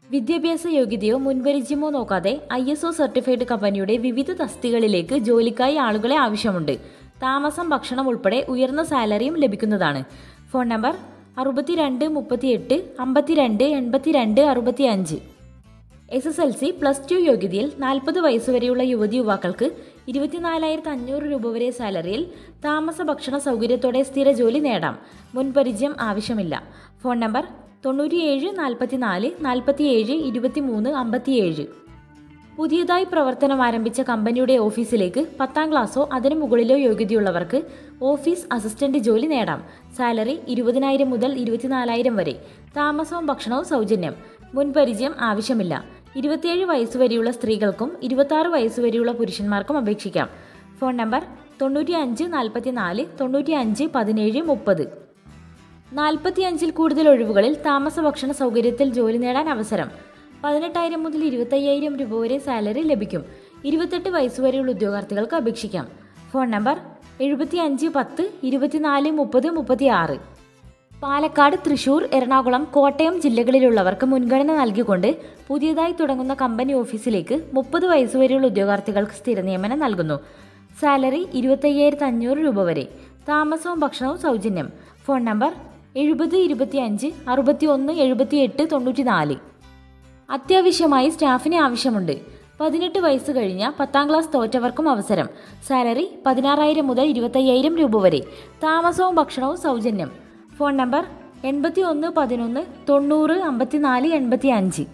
വിദ്യാഭ്യാസ യോഗ്യതയോ മുൻപരിചയമോ നോക്കാതെ I S O certified കമ്പനിയുടെ വിവിധ തസ്തികളിലേക്ക് ജോലിക്കായി ആളുകളെ ആവശ്യമുണ്ട് താമസം ഭക്ഷണം ഉൾപ്പെടെ ഉയർന്ന സാലറിയും ലഭിക്കുന്നതാണ് ഫോൺ നമ്പർ അറുപത്തിരണ്ട് മുപ്പത്തിയെട്ട് അമ്പത്തിരണ്ട് എൺപത്തിരണ്ട് അറുപത്തി അഞ്ച് S S L C plus two യോഗ്യതയിൽ നാൽപ്പത് വയസ്സുവരെയുള്ള യുവതി യുവാക്കൾക്ക് ഇരുപത്തിനാലായിരത്തി അഞ്ഞൂറ് രൂപ വരെ സാലറിയിൽ താമസ ഭക്ഷണ സൗകര്യത്തോടെ സ്ഥിര ജോലി നേടാം മുൻപരിചയം ആവശ്യമില്ല ഫോൺ നമ്പർ തൊണ്ണൂറ്റിയേഴ് നാൽപ്പത്തിനാല് നാൽപ്പത്തിയേഴ് ഇരുപത്തിമൂന്ന് അമ്പത്തിയേഴ് പുതിയതായി പ്രവർത്തനം ആരംഭിച്ച കമ്പനിയുടെ ഓഫീസിലേക്ക് പത്താം ക്ലാസ്സോ അതിനു മുകളിലോ യോഗ്യതയുള്ളവർക്ക് ഓഫീസ് അസിസ്റ്റന്റ് ജോലി നേടാം സാലറി ഇരുപതിനായിരം മുതൽ ഇരുപത്തിനാലായിരം വരെ താമസവും ഭക്ഷണവും സൗജന്യം മുൻപരിചയം ആവശ്യമില്ല ഇരുപത്തിയേഴ് വയസ്സുവരെയുള്ള സ്ത്രീകൾക്കും ഇരുപത്താറ് വയസ്സുവരെയുള്ള പുരുഷന്മാർക്കും അപേക്ഷിക്കാം ഫോൺ നമ്പർ തൊണ്ണൂറ്റി അഞ്ച് നാൽപ്പത്തിനാല് തൊണ്ണൂറ്റി അഞ്ച് പതിനേഴ് മുപ്പത് നാൽപ്പത്തിയഞ്ചിൽ കൂടുതൽ ഒഴിവുകളിൽ താമസ ഭക്ഷണ സൗകര്യത്തിൽ ജോലി നേടാൻ അവസരം പതിനെട്ടായിരം മുതൽ ഇരുപത്തയ്യായിരം രൂപ വരെ സാലറി ലഭിക്കും ഇരുപത്തെട്ട് വയസ്സുവരെയുള്ള ഉദ്യോഗാർത്ഥികൾക്ക് അപേക്ഷിക്കാം ഫോൺ നമ്പർ എഴുപത്തി അഞ്ച് പത്ത് ഇരുപത്തിനാല് മുപ്പത് മുപ്പത്തി ആറ് പാലക്കാട് തൃശൂർ എറണാകുളം കോട്ടയം ജില്ലകളിലുള്ളവർക്ക് മുൻഗണന നൽകിക്കൊണ്ട് പുതിയതായി തുടങ്ങുന്ന കമ്പനി ഓഫീസിലേക്ക് മുപ്പത് വയസ്സുവരെയുള്ള ഉദ്യോഗാർത്ഥികൾക്ക് സ്ഥിര നിയമനം നൽകുന്നു സാലറി ഇരുപത്തയ്യായിരത്തി അഞ്ഞൂറ് രൂപ വരെ താമസവും ഭക്ഷണവും സൗജന്യം ഫോൺ നമ്പർ എഴുപത് ഇരുപത്തിയഞ്ച് അറുപത്തി ഒന്ന് എഴുപത്തി എട്ട് തൊണ്ണൂറ്റി നാല് അത്യാവശ്യമായി സ്റ്റാഫിനെ ആവശ്യമുണ്ട് പതിനെട്ട് വയസ്സ് കഴിഞ്ഞ പത്താം ക്ലാസ് തോറ്റവർക്കും അവസരം സാലറി പതിനാറായിരം മുതൽ ഇരുപത്തയ്യായിരം രൂപ വരെ താമസവും ഭക്ഷണവും സൗജന്യം ഫോൺ നമ്പർ എൺപത്തി ഒന്ന് പതിനൊന്ന് തൊണ്ണൂറ് അമ്പത്തിനാല് എൺപത്തി അഞ്ച്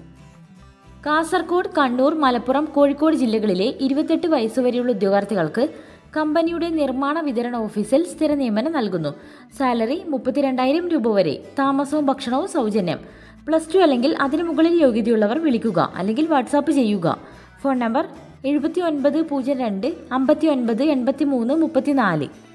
കാസർഗോഡ് കണ്ണൂർ മലപ്പുറം കോഴിക്കോട് ജില്ലകളിലെ ഇരുപത്തെട്ട് വയസ്സുവരെയുള്ള ഉദ്യോഗാർത്ഥികൾക്ക് കമ്പനിയുടെ നിർമ്മാണ വിതരണ ഓഫീസിൽ സ്ഥിര നിയമനം നൽകുന്നു സാലറി മുപ്പത്തിരണ്ടായിരം രൂപ വരെ താമസവും ഭക്ഷണവും സൗജന്യം പ്ലസ് ടു അല്ലെങ്കിൽ അതിനു മുകളിൽ യോഗ്യതയുള്ളവർ വിളിക്കുക അല്ലെങ്കിൽ വാട്സാപ്പ് ചെയ്യുക ഫോൺ നമ്പർ എഴുപത്തി ഒൻപത് പൂജ്യം രണ്ട് അമ്പത്തി ഒൻപത് എൺപത്തി മൂന്ന് മുപ്പത്തിനാല്